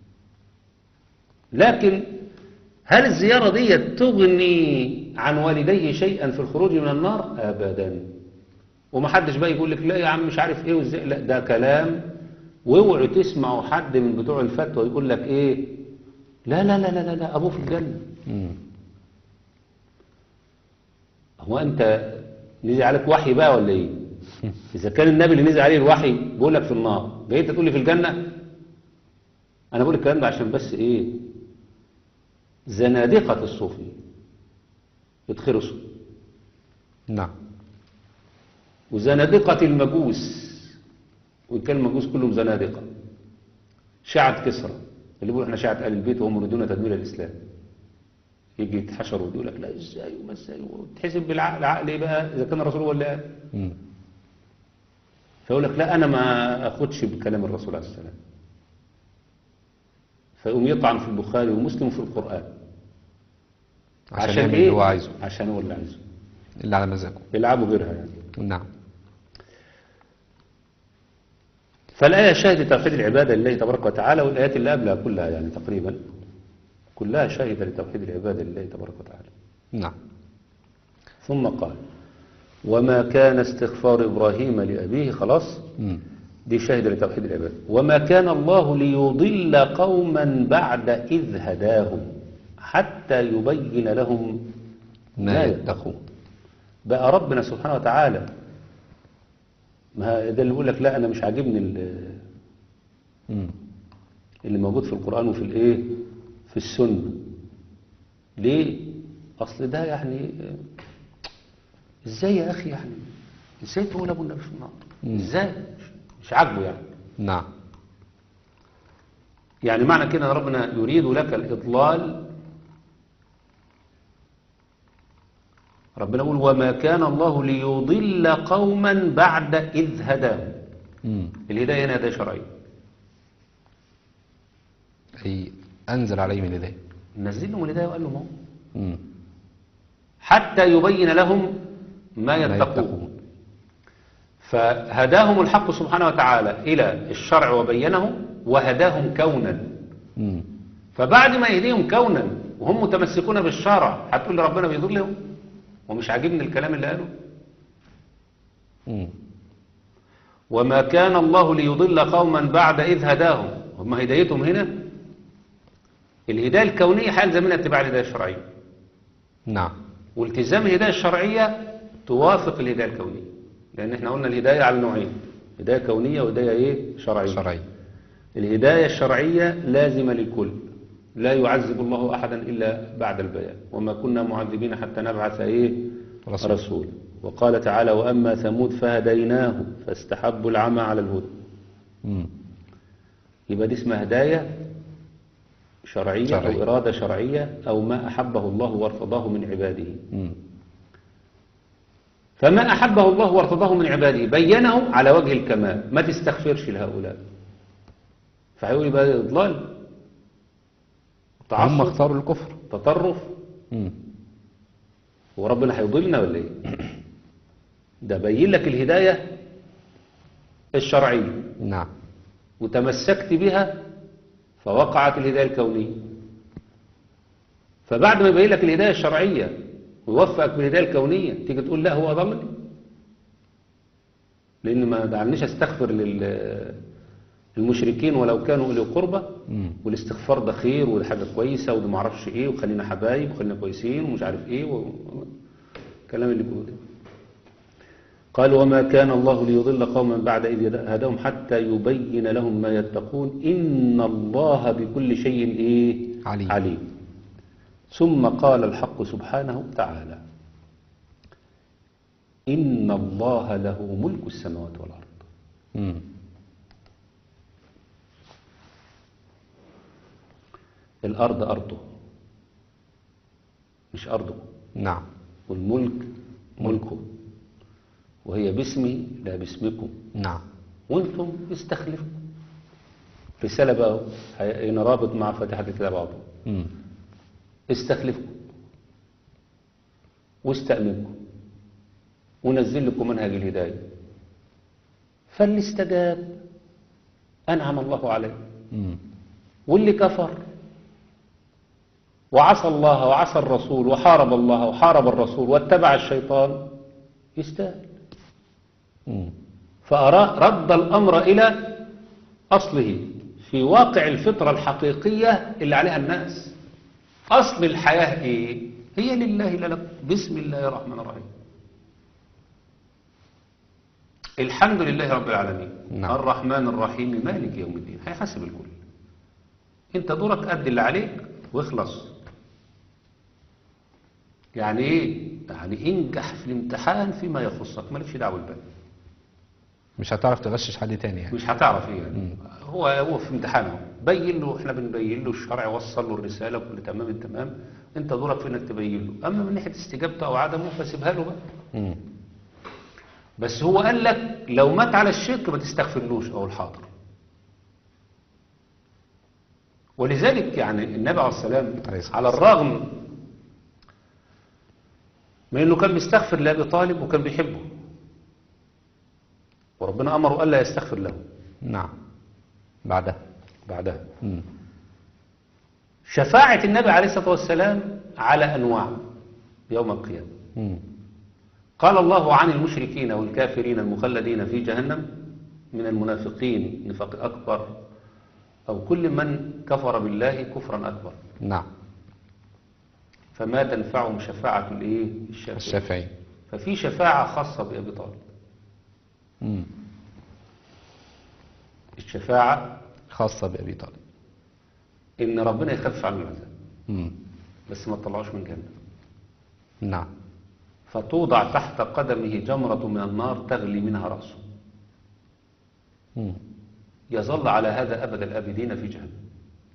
لكن هل الزيارة دي تغني عن والديه شيئا في الخروج من النار أبدا ومحدش بقى يقول لك لا يا عم مش عارف ايه وازاي لا ده كلام واوعوا تسمعوا حد من بتوع الفتوى يقول لك ايه لا لا لا لا لا, لا ابوه في الجنة مم. هو انت نزل عليك وحي بقى ولا ايه اذا كان النبي اللي نزل عليه الوحي بيقول لك في النار جاي انت تقول لي في الجنة انا بقول الكلام ده عشان بس ايه زنادقة الصوفية يتخرسوا نعم وزنادقة المجوس وإن كان المجوس كلهم زنادقة شيعة كسرى اللي بيقولوا احنا شيعة آل البيت وهم يريدون تدمير الإسلام يجي يتحشروا ويقول لك لا ازاي وما ازاي وتحسب بالعقل عقل ايه بقى اذا كان الرسول هو اللي قال مم. فيقول لك لا انا ما اخدش بكلام الرسول عليه السلام فيقوم يطعن في البخاري ومسلم في القرآن عشان يعمل اللي هو عايزه عشان هو اللي عايزه اللي على مزاجه يلعبوا غيرها يعني نعم فالآية شاهدة توحيد العبادة لله تبارك وتعالى والآيات اللي قبلها كلها يعني تقريبا كلها شاهدة لتوحيد العبادة لله تبارك وتعالى نعم ثم قال وما كان استغفار إبراهيم لأبيه خلاص مم. دي شاهدة لتوحيد العبادة وما كان الله ليضل قوما بعد إذ هداهم حتى يبين لهم ما يتقون بقى ربنا سبحانه وتعالى ما ده اللي يقول لك لا أنا مش عاجبني ال- مم. اللي موجود في القرآن وفي الايه في السنة ليه اصل ده يعني ازاي يا اخي يعني ازاي تقول ابو النبي في النار مم. ازاي مش- مش عاجبه يعني نعم يعني معنى كده ان ربنا يريد لك الاضلال ربنا يقول وما كان الله ليضل قوما بعد اذ هداهم مم. الهدايه هنا هدايه شرعيه أي أنزل عليهم الهداية نزل لهم الهدايه وقال لهم اهو مم. حتى يبين لهم ما ما يتقون فهداهم الحق سبحانه وتعالى إلى الشرع وبينه وهداهم كونا مم. فبعد ما يهديهم كونا وهم متمسكون بالشرع هتقول لي ربنا بيضلهم ومش عاجبني الكلام اللي قاله مم. وما كان الله ليضل قوما بعد إذ هداهم هم هدايتهم هنا الهداية الكونية هيلزم منها اتباع الهداية الشرعية نعم والتزام الهداية الشرعية توافق الهداية الكونية لأن احنا قلنا الهداية على نوعين هداية كونية وهداية ايه شرعية شرعي الهداية الشرعية لازمة للكل لا يعذب الله أحدا إلا بعد البيان وما كنا معذبين حتى نبعث ايه رسول. رسول وقال تعالى وأما ثمود فهديناه فاستحبوا العمى على الهدى مم. يبقى دي اسمها هداية شرعية شرعية. أو إرادة شرعية أو ما أحبه الله وارتضاه من عباده مم. فما أحبه الله وارتضاه من عباده بينه على وجه الكمال ما تستغفرش لهؤلاء فهيقول يبقى إضلال هم تعصب اختاروا الكفر تطرف مم. وربنا هيضلنا ولا ايه ده بين لك الهداية الشرعية نعم وتمسكت بها فوقعت الهداية الكونية فبعد ما يبين لك الهداية الشرعية ويوفقك بالهداية الكونية تيجي تقول لا هو أضلني لأن ما دعنيش أستغفر لل- للمشركين ولو كانوا أولي قربة مم. والاستغفار ده خير وده حاجة كويسة وده معرفش إيه وخلينا حبايب وخلينا كويسين ومش عارف إيه و... الكلام اللي بيقوله ده قال وما كان الله ليضل قوما بعد إذ هداهم حتى يبين لهم ما يتقون إن الله بكل شيء إيه عليم. عليم ثم قال الحق سبحانه وتعالى إن الله له ملك السماوات والأرض مم. الأرض أرضه مش أرضه نعم والملك ملكه وهي باسمي لا باسمكم نعم وانتم استخلفوا رسالة بقى هي- هنا رابط مع فاتحة الكتاب عضو مم. استخلفوا واستأمنكم ونزل لكم منهج الهداية فاللي استجاب أنعم الله عليه مم. واللي كفر وعصى الله وعصى الرسول وحارب الله وحارب الرسول واتبع الشيطان يستاهل مم. فرد الأمر إلى أصله في واقع الفطرة الحقيقية اللي عليها الناس أصل الحياة إيه؟ هي لله لا لك بسم الله الرحمن الرحيم الحمد لله رب العالمين نعم. الرحمن الرحيم مالك يوم الدين هيحاسب الكل انت دورك قد اللي عليك واخلص يعني ايه يعني انجح في الامتحان فيما يخصك مالكش دعوه بالباقي مش هتعرف تغشش حد تاني يعني مش هتعرف ايه يعني هو هو في امتحانه بين له احنا بنبين له الشرع وصل له الرساله كل تمام التمام انت دورك في انك تبين له اما من ناحيه استجابته او عدمه فسيبها له بقى مم. بس هو قال لك لو مات على الشرك ما تستغفرلوش او الحاضر ولذلك يعني النبي عليه السلام عليه الصلاة على الرغم من انه كان بيستغفر لابي طالب وكان بيحبه وربنا امره الا يستغفر له نعم بعدها بعدها مم. شفاعة النبي عليه الصلاة والسلام على أنواع يوم القيامة مم. قال الله عن المشركين والكافرين المخلدين في جهنم من المنافقين نفاق أكبر أو كل من كفر بالله كفرا أكبر نعم فما تنفعهم شفاعة الإيه الشافعين الشافعي ففي شفاعة خاصة بأبي طالب مم. الشفاعة خاصة بأبي طالب إن ربنا يخفف عنه العذاب مم. بس ما تطلعوش من جنة نعم فتوضع تحت قدمه جمرة من النار تغلي منها رأسه مم. يظل على هذا أبد الآبدين في جهنم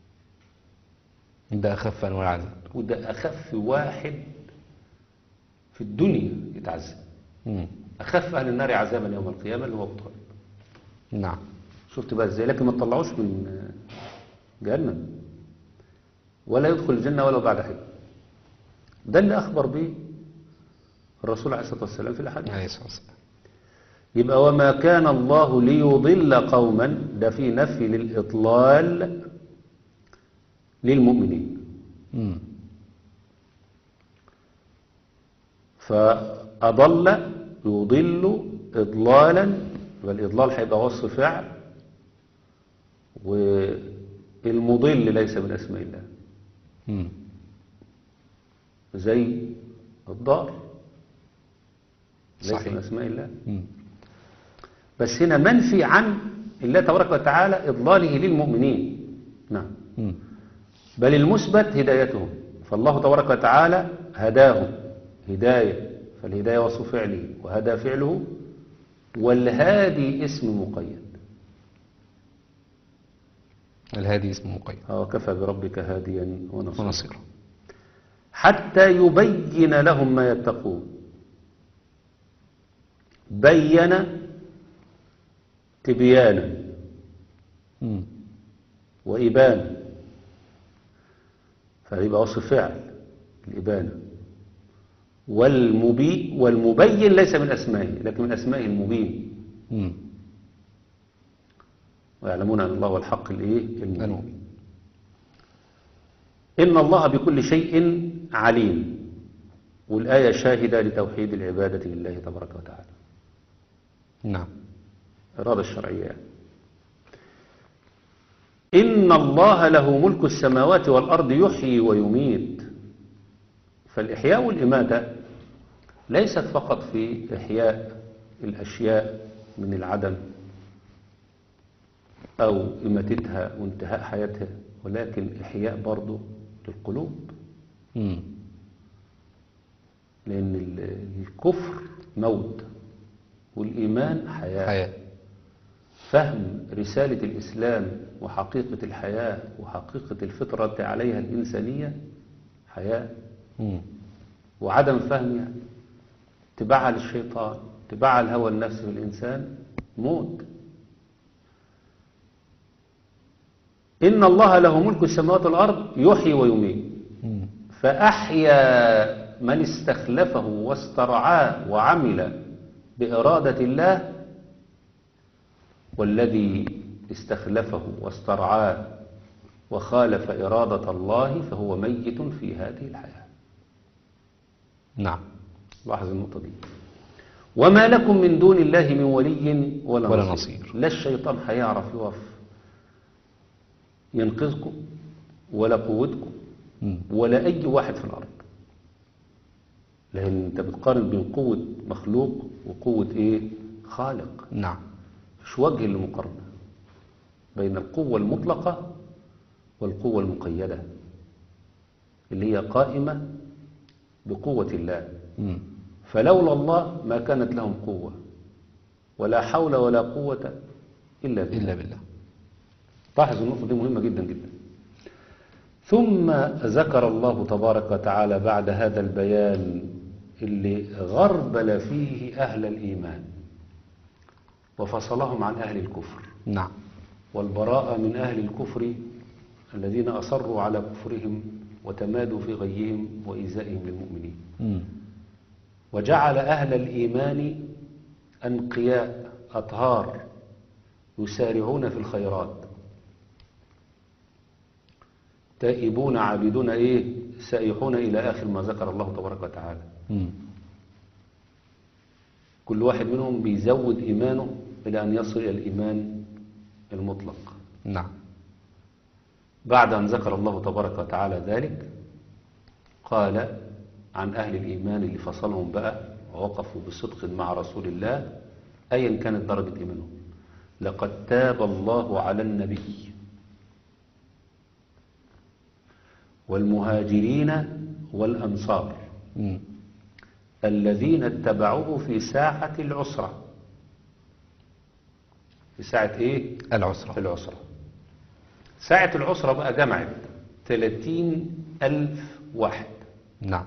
ده أخف أنواع العذاب وده أخف واحد في الدنيا يتعذب مم. أخف أهل النار عذابا يوم القيامة اللي هو أبو طالب نعم شفت بقى ازاي لكن ما تطلعوش من جهنم ولا يدخل الجنة ولو بعد حين ده اللي أخبر به الرسول عليه الصلاة والسلام في الأحاديث عليه الصلاة والسلام يبقى وما كان الله ليضل قوما ده في نفي للإضلال للمؤمنين مم. فأضل يضل إضلالا والإضلال هيبقى وصف فعل والمضل ليس من أسماء الله مم. زي الضار ليس صحيح. من أسماء الله مم. بس هنا منفي عن الله تبارك وتعالى إضلاله للمؤمنين نعم مم. بل المثبت هدايتهم فالله تبارك وتعالى هداهم هداية فالهداية وصف فعله وهدى فعله والهادي اسم مقيد الهادي اسمه مقيد وكفى بربك هاديا ونصيرا ونصير حتى يبين لهم ما يتقون بين تبيانا مم. وإبانة فيبقى وصف فعل الإبانة والمبي والمبين ليس من أسمائه لكن من أسمائه المبين مم. ويعلمون أن الله هو الحق الإيه المبين المؤمن إن الله بكل شيء عليم والآية شاهدة لتوحيد العبادة لله تبارك وتعالى نعم إرادة الشرعية يعني. إن الله له ملك السماوات والأرض يحيي ويميت فالإحياء والإماتة ليست فقط في إحياء الأشياء من العدم أو إماتتها وانتهاء حياتها ولكن إحياء برضه للقلوب مم. لأن ال- الكفر موت والإيمان حياة حياة فهم رسالة الإسلام وحقيقة الحياة وحقيقة الفطرة عليها الإنسانية حياة مم. وعدم فهمها اتباعها للشيطان اتباعها الهوى النفسي في الإنسان موت إن الله له ملك السماوات والأرض يحيي ويميت مم. فأحيا من استخلفه واسترعاه وعمل بإرادة الله والذي استخلفه واسترعاه وخالف إرادة الله فهو ميت في هذه الحياة نعم لاحظ النقطة دي وما لكم من دون الله من ولي ولا, ولا نصير. نصير. لا الشيطان هيعرف يقف ينقذكم ولا قوتكم مم. ولا أي واحد في الأرض لأن أنت بتقارن بين قوة مخلوق وقوة إيه خالق نعم مش وجه للمقارنة بين القوة المطلقة والقوة المقيدة اللي هي قائمة بقوة الله مم. فلولا الله ما كانت لهم قوة ولا حول ولا قوة إلا بالله إلا بالله لاحظ النقطة دي مهمة جدا جدا ثم ذكر الله تبارك وتعالى بعد هذا البيان اللي غربل فيه أهل الإيمان وفصلهم عن أهل الكفر نعم والبراءة من أهل الكفر الذين أصروا على كفرهم وتمادوا في غيهم وإيذائهم للمؤمنين مم. وجعل أهل الإيمان أنقياء أطهار يسارعون في الخيرات تائبون عابدون إيه سائحون إلى آخر ما ذكر الله تبارك وتعالى مم. كل واحد منهم بيزود إيمانه إلى أن يصل إلى الإيمان المطلق نعم بعد أن ذكر الله تبارك وتعالى ذلك قال عن أهل الإيمان اللي فصلهم بقى ووقفوا بصدق مع رسول الله أيا كانت درجة إيمانهم لقد تاب الله على النبي والمهاجرين والأنصار مم. الذين اتبعوه في ساعة العسرة في ساعة إيه؟ العسرة في العسرة ساعة العسرة بقى جمعت 30 ألف واحد نعم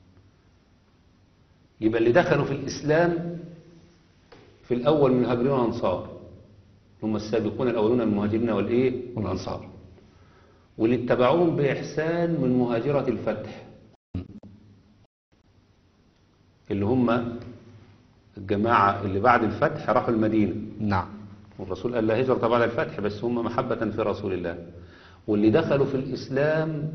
يبقى اللي دخلوا في الإسلام في الأول من المهاجرين والأنصار هم السابقون الأولون من المهاجرين والإيه؟ والأنصار واللي اتبعوهم بإحسان من مهاجرة الفتح اللي هم الجماعة اللي بعد الفتح راحوا المدينة نعم والرسول قال لا هجرة بعد الفتح بس هم محبة في رسول الله واللي دخلوا في الإسلام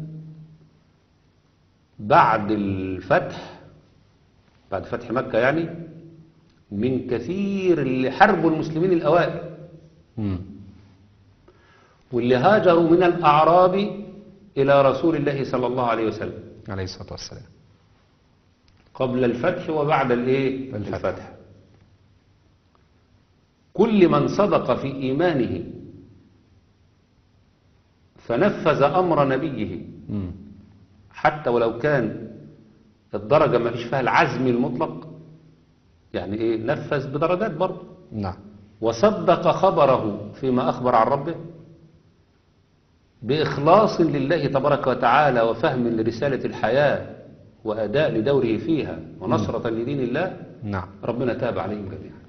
بعد الفتح بعد فتح مكة يعني من كثير اللي حاربوا المسلمين الأوائل مم. واللي هاجروا من الأعراب إلى رسول الله صلى الله عليه وسلم عليه الصلاة والسلام قبل الفتح وبعد الايه الفتح. الفتح كل من صدق في إيمانه فنفذ أمر نبيه مم. حتى ولو كان الدرجة ما فيش فيها العزم المطلق يعني ايه نفذ بدرجات برضه نعم وصدق خبره فيما أخبر عن ربه بإخلاص لله تبارك وتعالى وفهم لرسالة الحياة وأداء لدوره فيها ونصرة لدين الله نعم ربنا تاب عليهم جميعا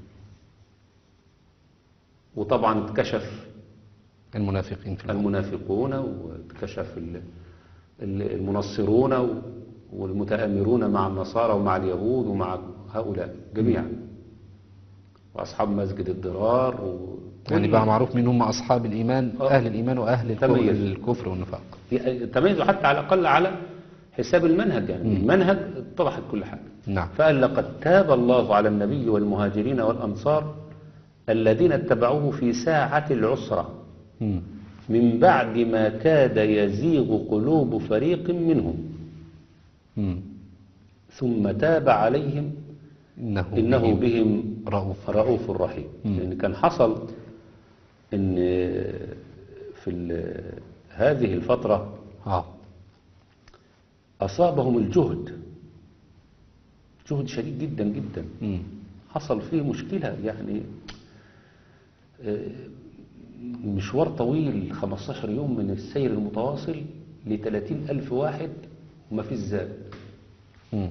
وطبعا اتكشف المنافقين في الأرض المنافقون واتكشف ال- ال- المنصرون و- والمتآمرون مع النصارى ومع اليهود ومع هؤلاء جميعا وأصحاب مسجد الضرار و يعني بقى معروف مين هم أصحاب الإيمان آه. أهل الإيمان وأهل الكفر, تميز. الكفر والنفاق تميزوا حتى على الأقل على حساب المنهج يعني المنهج اتضحت كل حاجة نعم فقال لقد تاب الله على النبي والمهاجرين والأنصار الذين اتبعوه في ساعة العسرة مم. من بعد ما كاد يزيغ قلوب فريق منهم مم. ثم تاب عليهم إنه, إنه بهم بهم رؤوف رؤوف رحيم لأن كان حصل إن في ال- هذه الفترة آه أصابهم الجهد جهد شديد جدا جدا مم. حصل فيه مشكلة يعني آه، مشوار طويل 15 يوم من السير المتواصل ل 30 ألف واحد وما فيش زاد مم.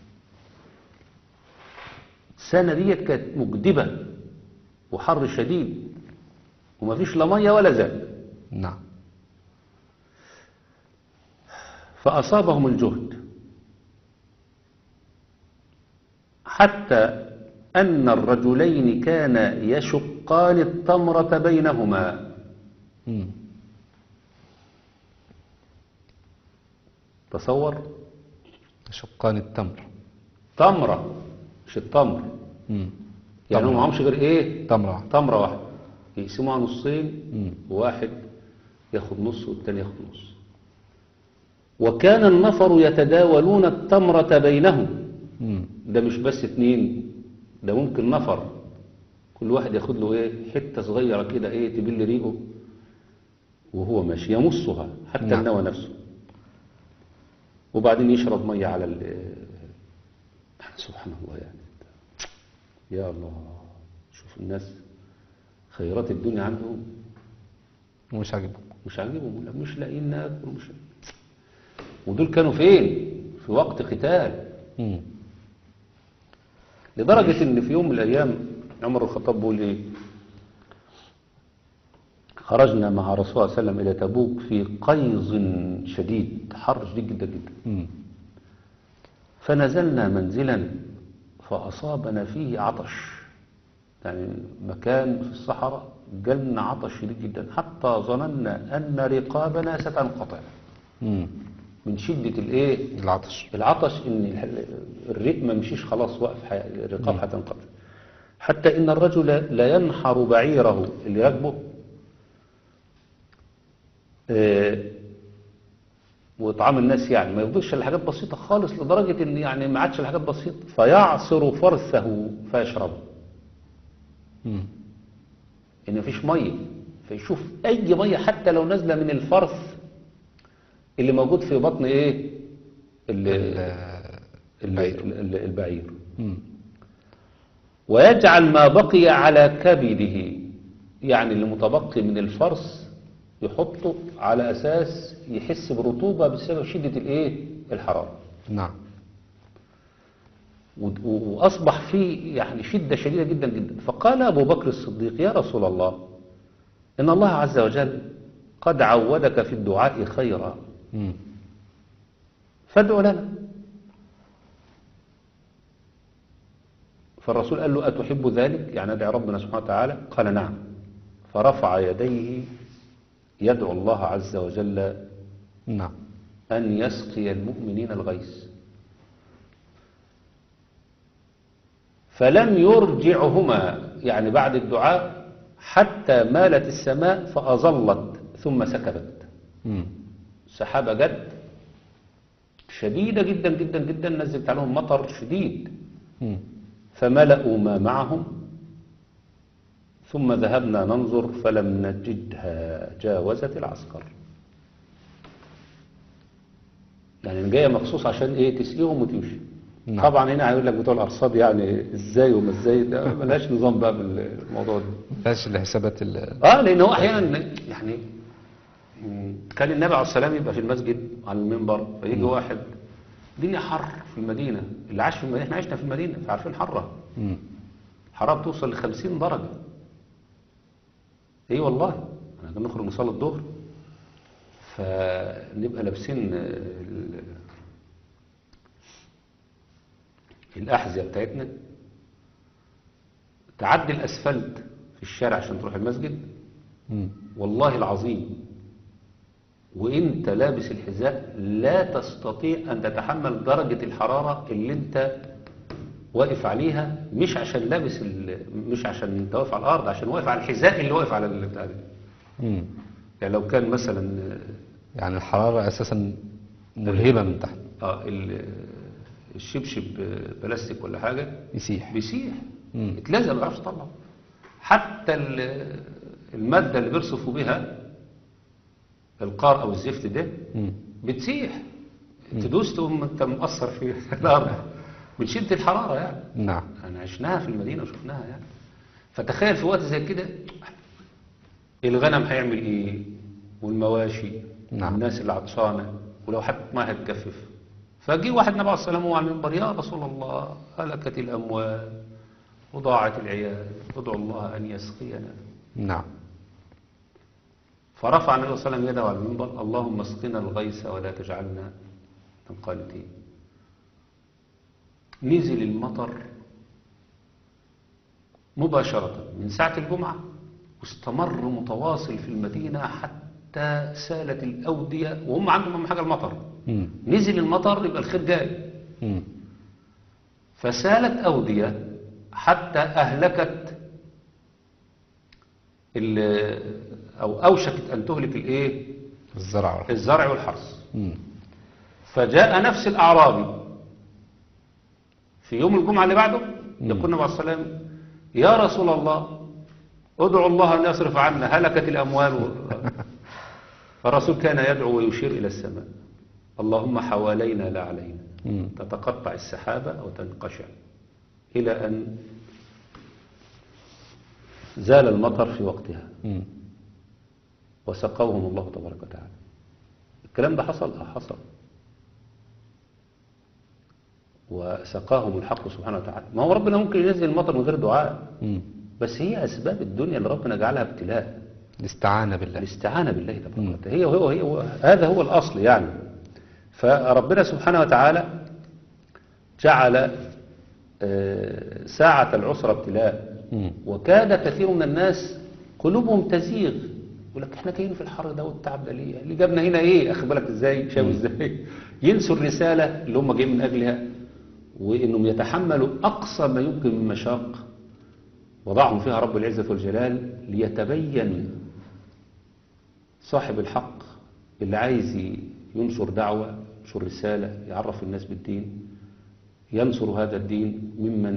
السنة ديت كانت مجدبة وحر شديد وما فيش لا مية ولا زاد نعم فأصابهم الجهد حتى أن الرجلين كانا يشقان التمرة بينهما مم. تصور شقان التمر تمرة مش التمر مم. يعني تمرة. هم معهمش غير ايه تمرة واحدة. تمرة واحدة يقسموها نصين مم. وواحد ياخد نص والتاني ياخد نص وكان النفر يتداولون التمرة بينهم مم. ده مش بس اتنين ده ممكن نفر كل واحد ياخد له ايه حتة صغيرة كده ايه تبل ريقه وهو ماشي يمصها حتى نعم. النوى نفسه وبعدين يشرب مية على ال سبحان الله يعني يا الله شوف الناس خيرات الدنيا عندهم ومش عاجبهم مش عاجبهم لا مش لاقيين ناكل مش ودول كانوا فين في وقت قتال مم. لدرجة ان في يوم من الايام عمر الخطاب بيقول ايه خرجنا مع رسول الله صلى الله عليه وسلم الى تبوك في قيظ شديد حر شديد جدا جدا مم. فنزلنا منزلا فأصابنا فيه عطش يعني مكان في الصحراء جالنا عطش شديد جدا حتى ظننا أن رقابنا ستنقطع مم. من شدة الايه العطش العطش ان الح- الريق ما مشيش خلاص وقف ح- الرقاب هتنقطع حتى ان الرجل لا ينحر بعيره اللي راكبه آه، وطعام الناس يعني ما يفضلش الا حاجات بسيطه خالص لدرجه ان يعني ما عادش الا حاجات بسيطه فيعصر فرثه فيشربه مم. ان مفيش ميه فيشوف اي ميه حتى لو نازله من الفرث اللي موجود في بطن ايه ال- البعير. ال- ال- البعير مم. ويجعل ما بقي على كبده يعني اللي متبقي من الفرث يحطه على اساس يحس برطوبه بسبب شده الايه الحراره نعم و- و- واصبح في يعني شده شديده جدا جدا فقال ابو بكر الصديق يا رسول الله ان الله عز وجل قد عودك في الدعاء خيرا مم. فادعو لنا فالرسول قال له أتحب ذلك يعني أدعي ربنا سبحانه وتعالى قال نعم فرفع يديه يدعو الله عز وجل نعم أن يسقي المؤمنين الغيث فلم يرجعهما يعني بعد الدعاء حتى مالت السماء فأظلت ثم سكبت مم. سحابة جد شديدة جدا جدا جدا نزلت عليهم مطر شديد مم. فملأوا ما معهم ثم ذهبنا ننظر فلم نجدها جاوزت العسكر يعني جاية مخصوص عشان ايه تسقيهم وتمشي نعم. طبعا هنا هيقول لك بتوع الارصاد يعني ازاي وما ازاي ده ملهاش نظام بقى بالموضوع ده بلاش الحسابات ال- اه لان هو احيانا يعني مم، كان النبي عليه السلام يبقى في المسجد على المنبر فيجي واحد الدنيا حر في المدينه اللي عاش في المدينه احنا عشنا في المدينه فعارفين حرها مم. حرارة بتوصل ل 50 درجة ايه والله احنا كنا نخرج نصلي الظهر فنبقى لابسين ال- الأحذية بتاعتنا تعدي الأسفلت في الشارع عشان تروح المسجد مم. والله العظيم وانت لابس الحذاء لا تستطيع ان تتحمل درجة الحرارة اللي انت واقف عليها مش عشان لابس ال... مش عشان انت واقف على الارض عشان واقف على الحذاء اللي واقف على البتاع ده مم. يعني لو كان مثلا يعني الحرارة أساسا ملهمة من تحت اه ال- الشبشب بلاستيك ولا حاجة يسيح بيسيح مم. اتلزق ما بيعرفش يطلع حتى ال- المادة اللي بيرصفوا بها القار او الزفت ده مم. بتسيح تدوس تقوم انت مقصر في الارض من شده الحراره يعني نعم انا عشناها في المدينه وشفناها يعني فتخيل في وقت زي كده الغنم هيعمل ايه والمواشي نعم. الناس اللي عطشانه ولو حتى ما هتجفف فجي واحد نبي عليه السلام وهو على المنبر يا رسول الله هلكت الاموال وضاعت العيال ادعو الله ان يسقينا نعم فرفع النبي صلى الله عليه وسلم يده على المنبر اللهم اسقنا الغيث ولا تجعلنا من قانتين نزل المطر مباشرة من ساعة الجمعة واستمر متواصل في المدينة حتى سالت الأودية وهم عندهم أهم حاجة المطر مم. نزل المطر يبقى الخير جاي مم. فسالت أودية حتى أهلكت ال- أو أوشكت أن تهلك الإيه الزرع والحب. الزرع والحرث مم. فجاء نفس الأعرابي في يوم الجمعة اللي بعده يقول النبي عليه الصلاة والسلام يا رسول الله ادعو الله أن يصرف عنا هلكت الأموال و- فالرسول كان يدعو ويشير إلى السماء اللهم حوالينا لا علينا مم. تتقطع السحابة وتنقشع إلى أن زال المطر في وقتها مم. وسقوهم الله تبارك وتعالى الكلام ده حصل اه حصل وسقاهم الحق سبحانه وتعالى ما هو ربنا ممكن ينزل المطر من غير دعاء مم. بس هي أسباب الدنيا اللي ربنا جعلها ابتلاء الاستعانة بالله الاستعانة بالله تبارك وتعالى هي هو هي هو هذا هو الأصل يعني فربنا سبحانه وتعالى جعل آه، ساعة العسرة ابتلاء مم. وكاد كثير من الناس قلوبهم تزيغ يقول لك احنا جايين في الحر ده والتعب ده ليه اللي جابنا هنا ايه اخد بالك ازاي شايف ازاي ينسوا الرسالة اللي هم جايين من اجلها وانهم يتحملوا اقصى ما يمكن من مشاق وضعهم فيها رب العزة والجلال ليتبين صاحب الحق اللي عايز ينشر دعوة ينشر رسالة يعرف الناس بالدين ينصر هذا الدين ممن